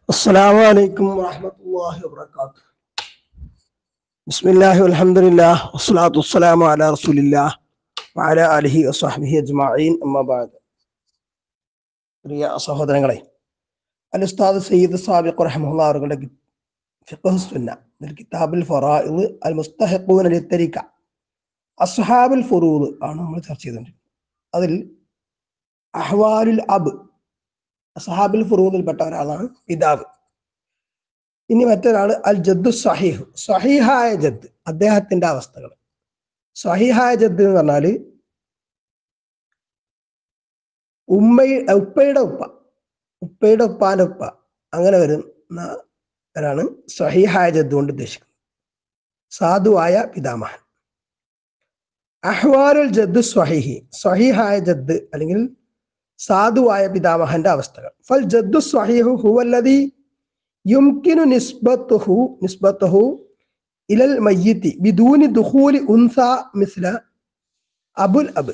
السلام عليكم ورحمة الله وبركاته بسم الله والحمد لله والصلاة والسلام على رسول الله وعلى آله وصحبه أجمعين أما بعد പ്രിയ സഹോദരങ്ങളെ അൽ ഉസ്താദ് സയ്യിദ് സാബിഖ് റഹ്മുള്ള അവരുടെ ഫിഖഹ് സുന്ന ഇതിൽ കിതാബുൽ ഫറായിദ് അൽ മുസ്തഹിഖൂന ലിത്തരിക അസ്ഹാബുൽ ഫുറൂദ് ആണ് നമ്മൾ ചർച്ച ചെയ്തുകൊണ്ടിരിക്കുന്നത് അതിൽ അഹ്വാലുൽ അബ് അസ്ഹാബുൽ ഫുറൂദിൽപ്പെട്ട ഒരാളാണ് പിതാവ് ഇനി മറ്റൊരാള് അൽ ജദ്ദു സഹീഹ് സഹീഹായ ജദ് അദ്ദേഹത്തിന്റെ അവസ്ഥകൾ സഹീഹായ ജദ് എന്ന് പറഞ്ഞാല് ഉമ്മ ഉപ്പയുടെ ഉപ്പ ഉപ്പയുടെ ഉപ്പാന്റെ ഉപ്പ അങ്ങനെ വരുന്ന ഒരാണ് സഹീഹായ ജദ് കൊണ്ട് ഉദ്ദേശിക്കുന്നത് സാധുവായ പിതാമഹൻ അഹ്വാലുൽ ജദ് സ്വഹീഹി സ്വഹീഹായ ജദ് അല്ലെങ്കിൽ സാധുവായ പിതാമഹന്റെ അവസ്ഥകൾ ഫൽ ജദ്ദു സ്വഹീഹു ഹുവല്ലദി യുംകിനു നിസ്ബത്തുഹു നിസ്ബത്തുഹു ഇലൽ മയ്യിത്തി ബിദൂനി ദുഖൂലി ഉൻസ മിസ്ല അബുൽ അബ്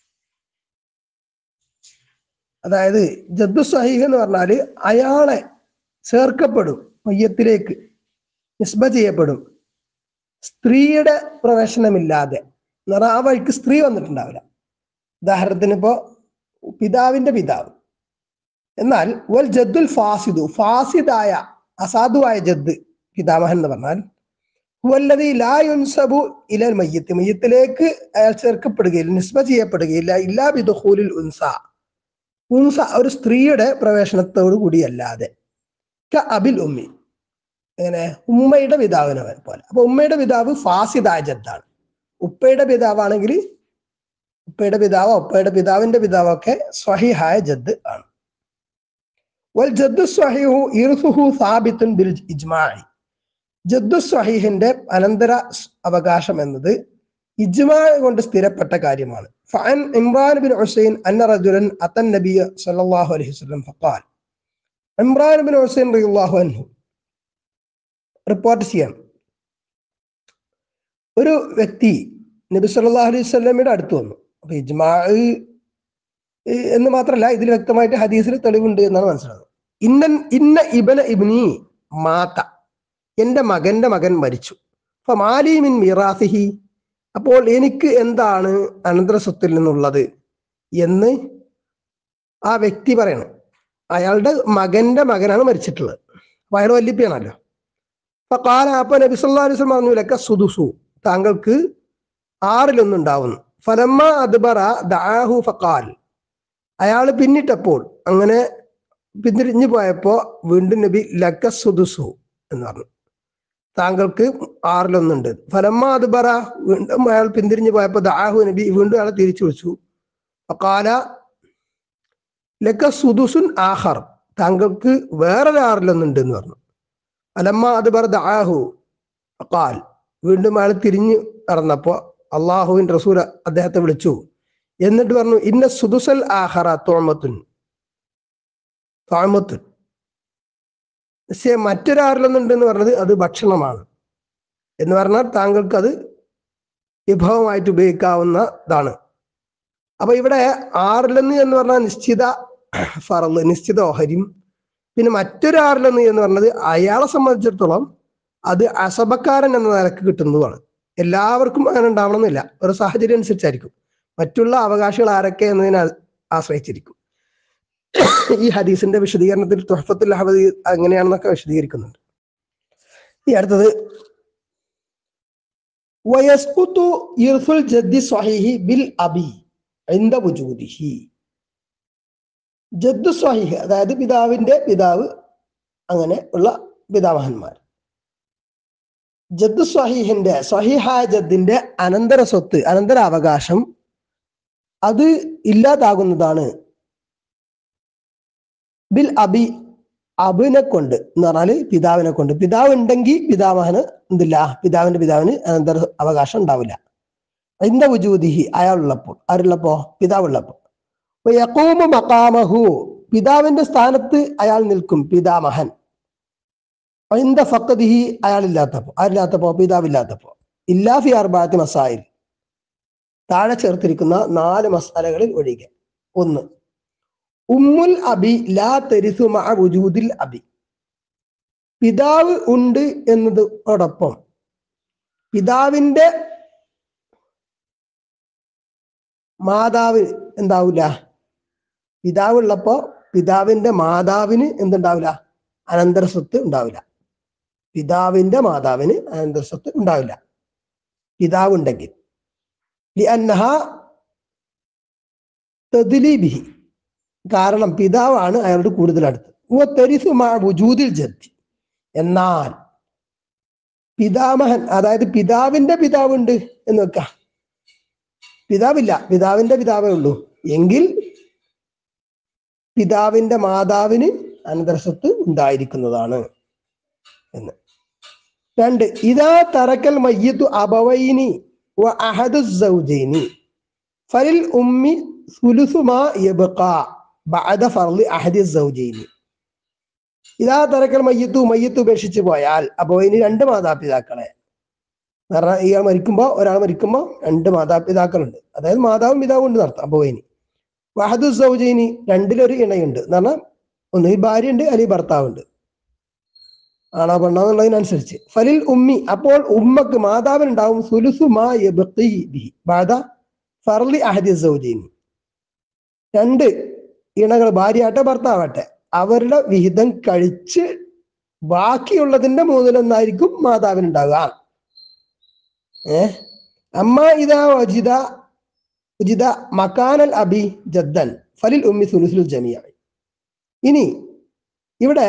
അതായത് ജദ്ദു സ്വഹീഹ് എന്ന് പറഞ്ഞാല് അയാളെ ചേർക്കപ്പെടും മയ്യത്തിലേക്ക് നിസ്ബ ചെയ്യപ്പെടും സ്ത്രീയുടെ പ്രവേശനമില്ലാതെ എന്നാൽ ആ വഴിക്ക് സ്ത്രീ വന്നിട്ടുണ്ടാവില്ല ഉദാഹരണത്തിന് ഇപ്പോ പിതാവിന്റെ പിതാവ് എന്നാൽ വൽ ജദ്ദുൽ ഫാസിദു ഫാസിദായ അസാധുവായ ജദ് പിതാമഹൻ എന്ന് പറഞ്ഞാൽ വല്ലതി ലാ യുൻസബു ഇലൽ മയ്യത്ത് മയ്യത്തിലേക്ക് അയാൾ ചേർക്കപ്പെടുകയില്ല നിസ്ബ ചെയ്യപ്പെടുകയില്ല ഇല്ലാ ബിദുഖൂലിൽ ഉൻസ ഉൻസ ഒരു സ്ത്രീയുടെ പ്രവേശനത്തോടു കൂടിയല്ലാതെ ക അബിൽ ഉമ്മി അങ്ങനെ ഉമ്മയുടെ പിതാവിനെ പോലെ അപ്പൊ ഉമ്മയുടെ പിതാവ് ഫാസിദായ ജദ്ദാണ് ഉപ്പയുടെ പിതാവാണെങ്കിൽ ഉപ്പയുടെ പിതാവോ ഉപ്പയുടെ പിതാവിന്റെ പിതാവൊക്കെ സ്വഹിഹായ ജദ് ആണ് വൽ ജദ്ദു സ്വഹീഹു ഇർസുഹു സാബിത്തുൻ ബിൽ ഇജ്മാഇ ജദ്ദു സ്വഹീഹിന്റെ അനന്തര അവകാശം എന്നത് ഇജ്മാ കൊണ്ട് സ്ഥിരപ്പെട്ട കാര്യമാണ് ഫഅൻ ഇമ്രാൻ ബിൻ ഹുസൈൻ അന്ന റജുലൻ അത്തൻ നബിയ സല്ലല്ലാഹു അലൈഹി വസല്ലം ഫഖാൽ ഇമ്രാൻ ബിൻ ഹുസൈൻ റളിയല്ലാഹു അൻഹു റിപ്പോർട്ട് ചെയ്യാം ഒരു വ്യക്തി നബി സല്ലല്ലാഹു അലൈഹി വസല്ലമയുടെ അടുത്ത് വന്നു അപ്പൊ ഇജ്മാ എന്ന് മാത്രമല്ല ഇതിൽ വ്യക്തമായിട്ട് ഹദീസിൽ തെളിവുണ്ട് എന്നാണ് മനസ്സിലാകുന്നത് ഇന്ന ഇന്ന ഇബന ഇബ്നി മാത്ത എന്റെ മകന്റെ മകൻ മരിച്ചു അപ്പൊ മാലിമിൻ മിറാസിഹി അപ്പോൾ എനിക്ക് എന്താണ് അനന്തര സ്വത്തിൽ നിന്നുള്ളത് എന്ന് ആ വ്യക്തി പറയണം അയാളുടെ മകന്റെ മകനാണ് മരിച്ചിട്ടുള്ളത് അപ്പൊ അയാൾ വല്യപ്പിയാണല്ലോ അപ്പൊ കാല അപ്പൊ നബി സല്ലല്ലാഹു അലൈഹി വസല്ലം പറഞ്ഞു ലക്ക സുദുസു താങ്കൾക്ക് ആറിലൊന്നുണ്ടാവുന്നു ഫലമ്മ അദ്ബറ ദാഹു ഫക്കാൽ അയാൾ പിന്നിട്ടപ്പോൾ അങ്ങനെ പിന്തിരിഞ്ഞു പോയപ്പോ വീണ്ടും നബി ലക്ക സുദുസു എന്ന് പറഞ്ഞു താങ്കൾക്ക് ആറിലൊന്നുണ്ട് ഫലമ്മ അദ്ബറ വീണ്ടും അയാൾ പിന്തിരിഞ്ഞു പോയപ്പോ ദാഹു നബി വീണ്ടും അയാളെ തിരിച്ചു വിളിച്ചു ഫക്കാല ലക്ക സുദുസുൻ ആഹർ താങ്കൾക്ക് വേറൊരു ആറിലൊന്നുണ്ട് എന്ന് പറഞ്ഞു അലമ്മ അദ്ബർ ദാഹു ഫക്കാൽ വീണ്ടും അയാൾ തിരിഞ്ഞു നടന്നപ്പോ അള്ളാഹുവിൻ റസൂൽ അദ്ദേഹത്തെ വിളിച്ചു എന്നിട്ട് പറഞ്ഞു ഇന്ന സുദുസൽ ആഹറ തോമത്തുൻ തോമത്തുൻ പക്ഷേ മറ്റൊരാറിലൊന്നുണ്ട് എന്ന് പറഞ്ഞത് അത് ഭക്ഷണമാണ് എന്ന് പറഞ്ഞാൽ താങ്കൾക്ക് അത് വിഭവമായിട്ട് ഉപയോഗിക്കാവുന്നതാണ് അപ്പൊ ഇവിടെ ആറിലൊന്ന് എന്ന് പറഞ്ഞാൽ നിശ്ചിത ഫറല് നിശ്ചിത ഓഹരിയും പിന്നെ മറ്റൊരാറിലൊന്ന് എന്ന് പറഞ്ഞത് അയാളെ സംബന്ധിച്ചിടത്തോളം അത് അസബക്കാരൻ എന്ന നിലക്ക് കിട്ടുന്നതുമാണ് എല്ലാവർക്കും അങ്ങനെ ഉണ്ടാവണമെന്നില്ല ഒരു സാഹചര്യം അനുസരിച്ചായിരിക്കും മറ്റുള്ള അവകാശികൾ ആരൊക്കെ എന്നതിനെ ആശ്രയിച്ചിരിക്കും ഈ ഹദീസിന്റെ വിശദീകരണത്തിൽ തുഹഫത്തുൽ അഹബദി അങ്ങനെയാണെന്നൊക്കെ വിശദീകരിക്കുന്നുണ്ട് ഈ അടുത്തത് വയസ്കുത്തു ഇർഫുൽ ജദ്ദി സ്വഹീഹി ബിൽ അബി എന്ത വുജൂദിഹി ജദ്ദു സ്വഹീഹ് അതായത് പിതാവിന്റെ പിതാവ് അങ്ങനെ ഉള്ള പിതാമഹന്മാർ ജദ്ദു സ്വഹീഹിന്റെ സ്വഹീഹായ ജദ്ദിന്റെ അനന്തര സ്വത്ത് അനന്തര അവകാശം അത് ഇല്ലാതാകുന്നതാണ് ബിൽ അബി അബിനെ കൊണ്ട് എന്ന് പറഞ്ഞാല് പിതാവിനെ കൊണ്ട് പിതാവ് ഉണ്ടെങ്കിൽ പിതാമഹന് എന്തില്ല പിതാവിന്റെ പിതാവിന് അനന്തര അവകാശം ഉണ്ടാവില്ല എന്താ ഉജൂദിഹി അയാളുള്ളപ്പോൾ ആരുള്ളപ്പോ പിതാവുള്ളപ്പോ യക്കൂമ മക്കാമഹു പിതാവിന്റെ സ്ഥാനത്ത് അയാൾ നിൽക്കും പിതാമഹൻ ഇന്ത ഫക്കദിഹി അയാളില്ലാത്തപ്പോ ആരില്ലാത്തപ്പോ പിതാവില്ലാത്തപ്പോ ഇല്ലാഫി അർബാത്തി മസായിൽ താഴെ ചേർത്തിരിക്കുന്ന നാല് മസാലകളിൽ ഒഴികെ ഒന്ന് ഉമ്മുൽ അബി ലാ തെരിസു മഅ വുജൂദിൽ അബി പിതാവ് ഉണ്ട് എന്നതോടൊപ്പം പിതാവിന്റെ മാതാവ് എന്താവൂല പിതാവ് ഉള്ളപ്പോ പിതാവിന്റെ മാതാവിന് എന്തുണ്ടാവില്ല അനന്തര സ്വത്ത് ഉണ്ടാവില്ല പിതാവിന്റെ മാതാവിന് അനന്തര സ്വത്ത് ഉണ്ടാവില്ല പിതാവ് ഉണ്ടെങ്കിൽ ലിഅന്നഹ തദ്ലീബിഹി കാരണം പിതാവാണ് അയാളോട് കൂടുതൽ അടുത്ത് തെരിസു മാ വുജൂദിൽ ജദ്ദി എന്നാൽ പിതാമഹൻ അതായത് പിതാവിന്റെ പിതാവുണ്ട് എന്ന് വെക്കാം പിതാവില്ല പിതാവിന്റെ പിതാവേ ഉള്ളൂ എങ്കിൽ പിതാവിന്റെ മാതാവിന് അനന്തരസ്വത്ത് ഉണ്ടായിരിക്കുന്നതാണ് എന്ന് രണ്ട് ഇതാ തറക്കൽ മയ്യത്തു അബവൈനി വ അഹദു സൗജൈനി ഫലിൽ ഉമ്മി സുലുസുമാ യബ്ഖാ ബഅദ ഫർളി അഹദി സൗജൈനി ഇതാ തറക്കൽ മയ്യത്തു മയ്യത്ത് ഉപേക്ഷിച്ച് പോയാൽ അബവൈനി രണ്ട് മാതാപിതാക്കളെ കാരണം ഇയാൾ മരിക്കുമ്പോൾ ഒരാൾ മരിക്കുമ്പോൾ രണ്ട് മാതാപിതാക്കളുണ്ട് അതായത് മാതാവും പിതാവും ഉണ്ട് നടത്താം അബവൈനി വഹദു സൗജൈനി രണ്ടിലൊരു ഇണയുണ്ട് എന്ന് പറഞ്ഞാൽ ഒന്നുകിൽ ഭാര്യ ഉണ്ട് അല്ലെങ്കിൽ ഭർത്താവുണ്ട് ആണോ പെണ്ണോ എന്നുള്ളതിനനുസരിച്ച് ഫലിൽ ഉമ്മി അപ്പോൾ ഉമ്മക്ക് മാതാവിനുണ്ടാവും സുലുസു മാ യബ്ഖി ബിഹി ബാദ ഫർലി അഹദി സൗജൈനി രണ്ട് ഇണകൾ ഭാര്യയാട്ടെ ഭർത്താവട്ടെ അവരുടെ വിഹിതം കഴിച്ച് ബാക്കിയുള്ളതിന്റെ മൂന്നിലൊന്നായിരിക്കും മാതാവിനുണ്ടാകുക ഏ അമ്മ ഇതാ വജിത ഉജിത മക്കാനൽ അബി ജദ്ദൻ ഫലിൽ ഉമ്മി സുലുസുൽ ജമിയ ഇനി ഇവിടെ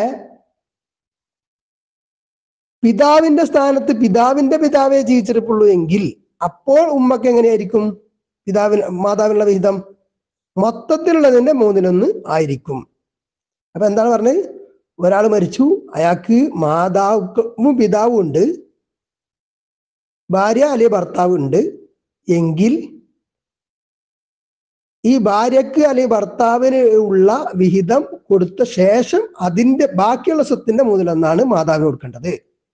പിതാവിന്റെ സ്ഥാനത്ത് പിതാവിന്റെ പിതാവെ ജീവിച്ചിരിപ്പുള്ളൂ എങ്കിൽ അപ്പോൾ ഉമ്മക്ക് എങ്ങനെയായിരിക്കും പിതാവിന് മാതാവിനുള്ള വിഹിതം മൊത്തത്തിലുള്ളതിന്റെ മൂന്നിലൊന്ന് ആയിരിക്കും അപ്പൊ എന്താണ് പറഞ്ഞത് ഒരാൾ മരിച്ചു അയാൾക്ക് മാതാവും പിതാവും ഉണ്ട് ഭാര്യ അല്ലെങ്കിൽ ഭർത്താവ് ഉണ്ട് എങ്കിൽ ഈ ഭാര്യക്ക് അല്ലെങ്കിൽ ഭർത്താവിന് ഉള്ള വിഹിതം കൊടുത്ത ശേഷം അതിന്റെ ബാക്കിയുള്ള സ്വത്തിന്റെ മൂന്നിലൊന്നാണ് മാതാവിന് കൊടുക്കേണ്ടത്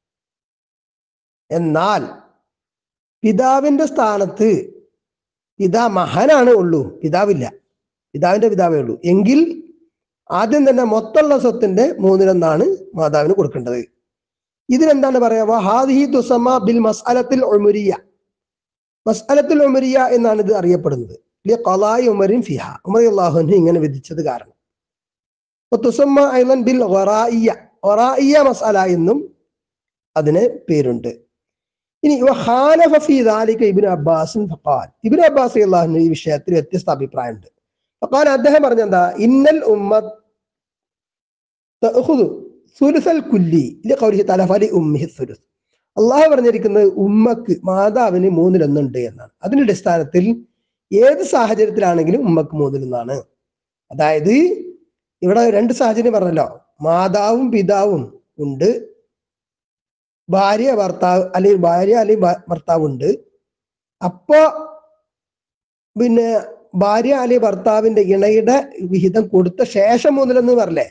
എന്നാൽ പിതാവിന്റെ സ്ഥാനത്ത് പിതാ മഹാനാണ് ഉള്ളൂ പിതാവില്ല പിതാവിന്റെ പിതാവേ ഉള്ളൂ എങ്കിൽ ആദ്യം തന്നെ മൊത്തമുള്ള സ്വത്തിന്റെ മൂന്നിലൊന്നാണ് മാതാവിന് കൊടുക്കേണ്ടത് ഇതിനെന്താണ് പറയാ ഹാദിഹി തുസമ ബിൽ മസ്അലത്തിൽ ഉമരിയ മസ്അലത്തിൽ ഉമരിയ എന്നാണ് ഇത് അറിയപ്പെടുന്നത് ഖലായി ഉമരിൻ ഫിഹ ഉമർ അള്ളാഹുന് ഇങ്ങനെ വിധിച്ചത് കാരണം തുസമ്മ ഐലൻ ബിൽ ഖറായിയ ഖറായിയ മസ്അല എന്നും അതിന് പേരുണ്ട് ഇനി വഖാലഫ ഫീ ദാലിക ഇബ്നു അബ്ബാസ് ഫഖാൽ ഇബ്നു അബ്ബാസ് അള്ളാഹുന് ഈ വിഷയത്തിൽ വ്യത്യസ്ത അഭിപ്രായമുണ്ട് ഫഖാൽ അദ്ദേഹം പറഞ്ഞെന്താ ഇന്നൽ ഉമ്മ തഅഖുദു സുലുസൽ കുല്ലി ലിഖൗലിഹി തആല ഫലി ഉമ്മിഹി സുലുസ് അള്ളാഹു പറഞ്ഞിരിക്കുന്നത് ഉമ്മക്ക് മാതാവിന് മൂന്നിലൊന്നുണ്ട് എന്നാണ് അതിന്റെ അടിസ്ഥാനത്തിൽ ഏത് സാഹചര്യത്തിലാണെങ്കിലും ഉമ്മക്ക് മൂന്നിലൊന്നാണ് അതായത് ഇവിടെ രണ്ട് സാഹചര്യം പറഞ്ഞല്ലോ മാതാവും പിതാവും ഉണ്ട് ഭാര്യ ഭർത്താവ് അല്ലെങ്കിൽ ഭാര്യ അല്ലെങ്കിൽ ഭർത്താവ് ഉണ്ട് അപ്പോ പിന്നെ ഭാര്യ അല്ലെങ്കിൽ ഭർത്താവിന്റെ ഇണയുടെ വിഹിതം കൊടുത്ത ശേഷം മൂന്നിലൊന്ന് പറഞ്ഞേ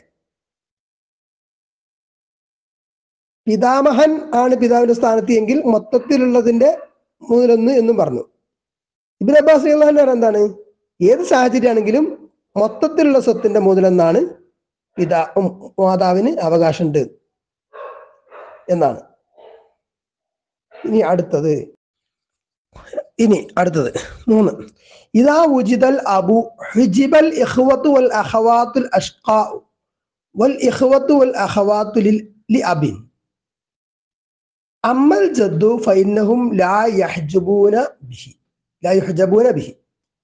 പിതാമഹൻ ആണ് പിതാവിന്റെ സ്ഥാനത്ത് എങ്കിൽ മൊത്തത്തിലുള്ളതിന്റെ മൂന്നിലൊന്ന് എന്നും പറഞ്ഞു ഇബിൻ അബ്ബാസ് അള്ളാഹിന്റെ എന്താണ് ഏത് സാഹചര്യമാണെങ്കിലും മൊത്തത്തിലുള്ള സ്വത്തിന്റെ മൂന്നിലൊന്നാണ് പിതാ മാതാവിന് അവകാശമുണ്ട് എന്നാണ് ഇനി അടുത്തത് ഇനി അടുത്തത് മൂന്ന് ഇതാ ഉജിതൽ അബു ഹുജിബൽ ഇഖ്വത്തു വൽ അഖവാത്തുൽ അഷ്ഖാ വൽ ഇഖ്വത്തു വൽ അഖവാത്തു ലി അബിൻ അമ്മൽ ജദ്ദു ഫൈനഹും ലാ യഹ്ജബൂന ബിഹി ലാ യുഹ്ജബൂന ബിഹി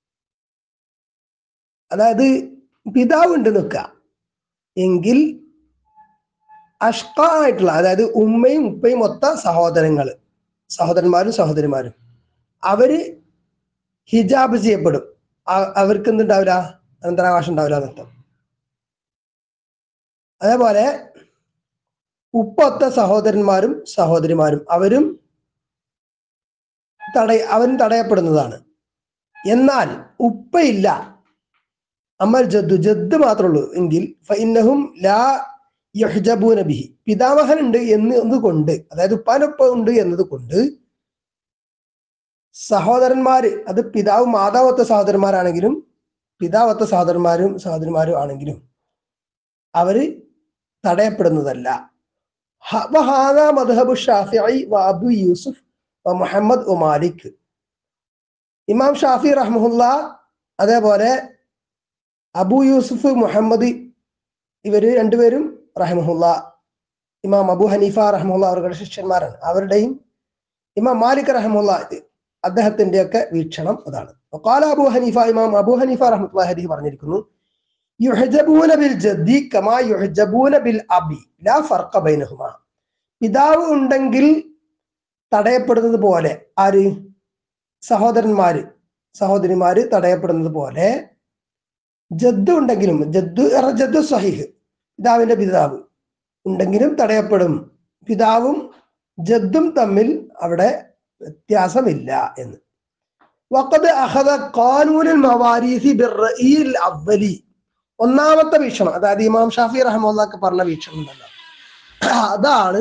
അതായത് പിതാവ് ഉണ്ട് നിൽക്കുക എങ്കിൽ അഷ്ക ആയിട്ടുള്ള അതായത് ഉമ്മയും ഉപ്പയും ഒത്ത സഹോദരങ്ങൾ സഹോദരന്മാരും സഹോദരിമാരും അവര് ഹിജാബ് ചെയ്യപ്പെടും അവർക്ക് എന്തുണ്ടാവില്ല അനന്തരാവകാശം ഉണ്ടാവില്ല എന്നർത്ഥം അതേപോലെ ഉപ്പൊത്ത സഹോദരന്മാരും സഹോദരിമാരും അവരും തടയ അവരും തടയപ്പെടുന്നതാണ് എന്നാൽ ഉപ്പയില്ല അമൽ ജദ്ദു ജദ്ദ് മാത്രമേ ഉള്ളൂ എങ്കിൽ ഫൈനഹും ലാ യഹ്ജബൂന ബിഹി പിതാമഹൻ ഉണ്ട് എന്ന് കൊണ്ട് അതായത് ഉപ്പാനൊപ്പം ഉണ്ട് എന്നത് കൊണ്ട് സഹോദരന്മാര് അത് പിതാവ് മാതാവത്ത സഹോദരന്മാരാണെങ്കിലും പിതാവത്ത സഹോദരന്മാരും സഹോദരിമാരും ആണെങ്കിലും അവര് തടയപ്പെടുന്നതല്ല ഹ- വഹാദ മദ്ഹബു ഷാഫിഈ വ അബു യൂസുഫ് വ മുഹമ്മദ് വ മാലിക് ഇമാം ഷാഫി റഹ്മുല്ല അതേപോലെ അബു യൂസുഫ് മുഹമ്മദ് ഇവര് രണ്ടുപേരും റഹ്മുല്ല ഇമാം അബു ഹനീഫ റഹ്മുല്ല അവരുടെ ശിഷ്യന്മാരാണ് അവരുടെയും ഇമാം മാലിക് റഹ്മുല്ല അദ്ദേഹത്തിന്റെ ഒക്കെ വീക്ഷണം അതാണ് വഖാല അബു ഹനീഫ ഇമാം അബു ഹനീഫ റഹ്മത്തുള്ളാഹി അലൈഹി പറഞ്ഞിരിക്കുന്നു യുഹ്ജബൂന ബിൽ ജദ്ദി കമാ യുഹ്ജബൂന ബിൽ അബി ലാ ഫർഖ ബൈനഹുമാ പിതാവ് ഉണ്ടെങ്കിൽ തടയപ്പെടുന്നത് പോലെ ആര് സഹോദരന്മാര് സഹോദരിമാര് തടയപ്പെടുന്നത് പോലെ ജദ്ദ് ഉണ്ടെങ്കിലും ജദ്ദ് എറ ജദ്ദു സഹിഹ് പിതാവിന്റെ പിതാവ് ഉണ്ടെങ്കിലും തടയപ്പെടും പിതാവും ജദ്ദും തമ്മിൽ അവിടെ വ്യത്യാസമില്ല എന്ന് വഖദ് അഖദ ഖാനൂനുൽ മവാരീസി ബിർറഈൽ അവലി ഒന്നാമത്തെ വീക്ഷണം അതായത് ഇമാം ഷാഫി റഹ്മുള്ളാക്ക് പറഞ്ഞ വീക്ഷണം ഉണ്ടല്ലോ അതാണ്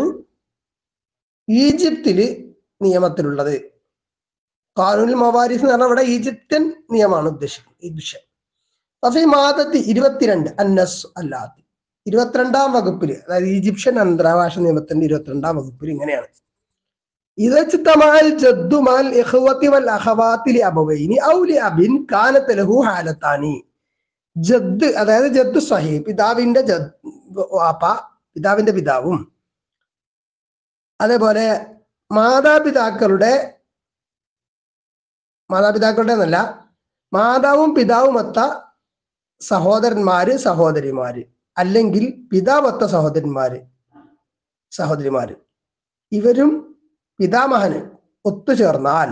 ഈജിപ്തില് നിയമത്തിലുള്ളത് ഖാനൂനുൽ മവാരിസ് എന്ന് പറഞ്ഞാൽ ഇവിടെ ഈജിപ്ഷ്യൻ നിയമമാണ് ഉദ്ദേശിക്കുന്നത് ഈ വിഷയം ഫഫി മാതത്തി ഇരുപത്തിരണ്ട് അന്നസ് അല്ലാത്തി ഇരുപത്തിരണ്ടാം വകുപ്പിൽ അതായത് ഈജിപ്ഷ്യൻ അന്തരാവാസ നിയമത്തിന്റെ ഇരുപത്തിരണ്ടാം വകുപ്പിൽ ഇങ്ങനെയാണ് ഇതച്ചിത്തമാൽ ജദ്ദുമാൽ ഇഖ്വത്തി വൽ അഖവാത്തി ലി അബവൈനി ഔ ലി അബിൻ കാനത്ത് ലഹു ഹാലത്താനി ജദ് അതായത് ജദ്ദു സഹി പിതാവിന്റെ ജദ് വാപ്പ പിതാവിന്റെ പിതാവും അതേപോലെ മാതാപിതാക്കളുടെ മാതാപിതാക്കളുടെ എന്നല്ല മാതാവും പിതാവുമൊത്ത സഹോദരന്മാര് സഹോദരിമാര് അല്ലെങ്കിൽ പിതാവൊത്ത സഹോദരന്മാര് സഹോദരിമാര് ഇവരും പിതാമഹന് ഒത്തുചേർന്നാൽ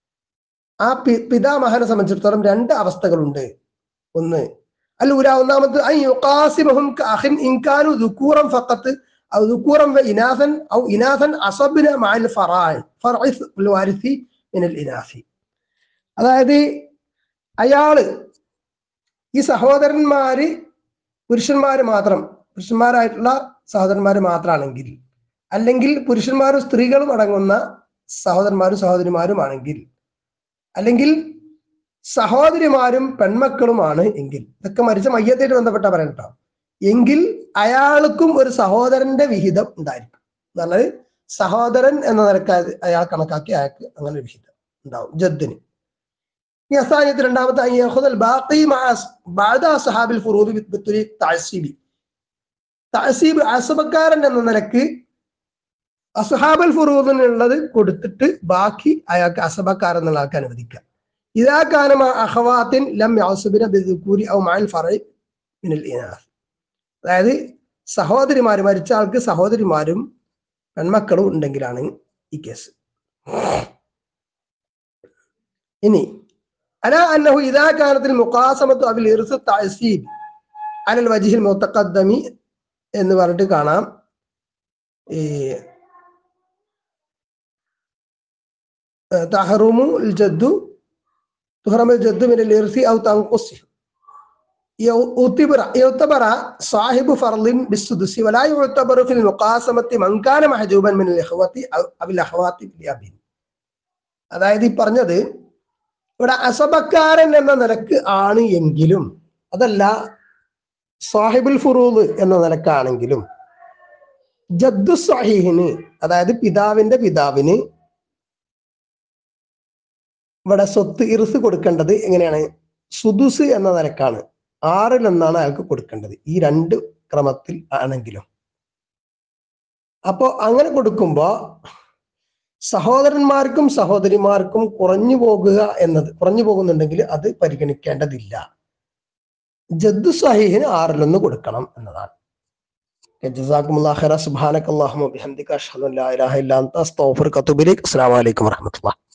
ആ പി പിതാമഹനെ സംബന്ധിച്ചിടത്തോളം രണ്ട് അവസ്ഥകളുണ്ട് ഒന്ന് അല്ല ഒന്നാമത് ഐ യുഖാസിമഹും കഅഖിൻ ഇൻ കാനു ദുക്കൂറൻ ഫഖത്ത് ഔ ദുക്കൂറൻ വ ഇനാസൻ ഔ ഇനാസൻ അസബ്ന മഅൽ ഫറാഇ ഫർഇ വാരിസി മിനൽ ഇനാസി അതായത് അയാള് ഈ സഹോദരന്മാര് പുരുഷന്മാര് മാത്രം പുരുഷന്മാരായിട്ടുള്ള സഹോദരന്മാര് മാത്രമാണെങ്കിൽ അല്ലെങ്കിൽ പുരുഷന്മാരും സ്ത്രീകളും അടങ്ങുന്ന സഹോദരന്മാരും സഹോദരിമാരുമാണെങ്കിൽ അല്ലെങ്കിൽ സഹോദരിമാരും പെൺമക്കളുമാണ് എങ്കിൽ ഇതൊക്കെ മരിച്ച മയ്യത്തായിട്ട് ബന്ധപ്പെട്ട പറയാം കേട്ടോ എങ്കിൽ അയാൾക്കും ഒരു സഹോദരന്റെ വിഹിതം ഉണ്ടായിരിക്കും എന്ന് പറഞ്ഞാൽ സഹോദരൻ എന്ന നിലക്ക് അയാൾ കണക്കാക്കി അയാൾക്ക് അങ്ങനെ ഒരു വിഹിതം ഉണ്ടാവും ജദ്ദിന് ഈ അസ്ഥാനത്ത് രണ്ടാമത്തെ അയ്യഹുദൽ ബാഖി ബാദ സഹാബിൽ ഫുറൂദ് ബിത്തുരി തഅസീബി തഅസീബ് അസബക്കാരൻ എന്ന നിലക്ക് അസഹാബൽ ഫുറൂദിനുള്ളത് കൊടുത്തിട്ട് ബാക്കി അയാൾക്ക് അസബക്കാരൻ എന്നുള്ള ആൾക്ക് അനുവദിക്കാം ഇതാ കാനം അഹവാത്തിൻ ലം യൗസുബിന ബിദുക്കൂരി ഔ മഅൽ ഫറഇ മിനൽ ഇനാസ് അതായത് സഹോദരിമാര് മരിച്ച ആൾക്ക് സഹോദരിമാരും പെൺമക്കളും ഉണ്ടെങ്കിലാണ് ഈ കേസ് ഇനി അല അന്നഹു ഇതാ കാലത്തിൽ മുഖാസമത്തു അവിൽ ഇർസു തഅസീബ് അലൽ വജിഹിൽ മുത്തഖദ്ദമി എന്ന് പറഞ്ഞിട്ട് കാണാം ഈ തഹറുമു ജദ്ദു തുഹറമ ജദ്ദു മിൻ الإرث أو تنقصه يعتبر يعتبر صاحب فرض بالسدس ولا يعتبر في المقاسمة من كان محجوبا من الإخوة أو الأخوات لأب അതായത് ഈ പറഞ്ഞത് ഇവിടെ അസബക്കാരൻ എന്ന നിലക്ക് ആണ് എങ്കിലും അതല്ല സാഹിബുൽ ഫുറൂദ് എന്ന നിലക്കാണെങ്കിലും ജദ്ദു സഹീഹിന് അതായത് പിതാവിന്റെ പിതാവിന് ഇവിടെ സ്വത്ത് ഇറുസ് കൊടുക്കേണ്ടത് എങ്ങനെയാണ് സുദുസ് എന്ന നിലക്കാണ് ആറിൽ ഒന്നാണ് അയാൾക്ക് കൊടുക്കേണ്ടത് ഈ രണ്ട് ക്രമത്തിൽ ആണെങ്കിലും അപ്പോ അങ്ങനെ കൊടുക്കുമ്പോ സഹോദരന്മാർക്കും സഹോദരിമാർക്കും കുറഞ്ഞു പോകുക എന്നത് കുറഞ്ഞു പോകുന്നുണ്ടെങ്കിൽ അത് പരിഗണിക്കേണ്ടതില്ല ജദ്ദു സഹീഹിന് ആറിലൊന്ന് കൊടുക്കണം എന്നതാണ് ജസാക്കുമുല്ലാ ഖൈറ സുബ്ഹാനക അല്ലാഹുമ്മ ബിഹംദിക അഷ്ഹദു അൻ ലാ ഇലാഹ ഇല്ല അൻത അസ്തഗ്ഫിറുക വഅത്തുബു ഇലൈക് അസ്സലാമു അലൈക്കും വറഹ്മത്തുള്ളാഹി